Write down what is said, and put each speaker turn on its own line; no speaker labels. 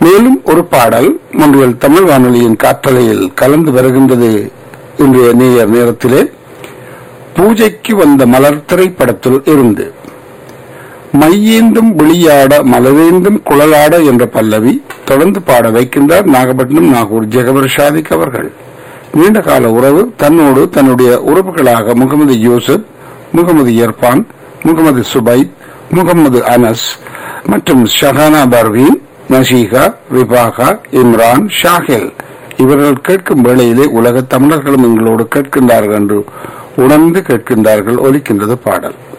மேலும் ஒரு பாடல் மொன்றியல் தமிழ் வானொலியின் காற்றலையில் கலந்து வருகின்றது இன்றைய நேயர் நேரத்திலே பூஜைக்கு வந்த மலர் திரைப்படத்தில் இருந்து மையேந்தும் விளியாட மலரேந்தும் குழலாட என்ற பல்லவி தொடர்ந்து பாட வைக்கின்றார் நாகப்பட்டினம் நாகூர் ஜெகவர் ஷாதிக் அவர்கள் நீண்ட கால உறவு தன்னோடு தன்னுடைய உறவுகளாக முகமது யூசுப் முகமது இர்பான் முகமது சுபைத் முகமது அனஸ் மற்றும் ஷஹானா பர்வீன் நஷீகா விபாகா இம்ரான் ஷாஹில் இவர்கள் கேட்கும் வேளையிலே உலக தமிழர்களும் எங்களோடு கேட்கின்றார்கள் என்று உணர்ந்து கேட்கின்றார்கள் ஒலிக்கின்றது பாடல்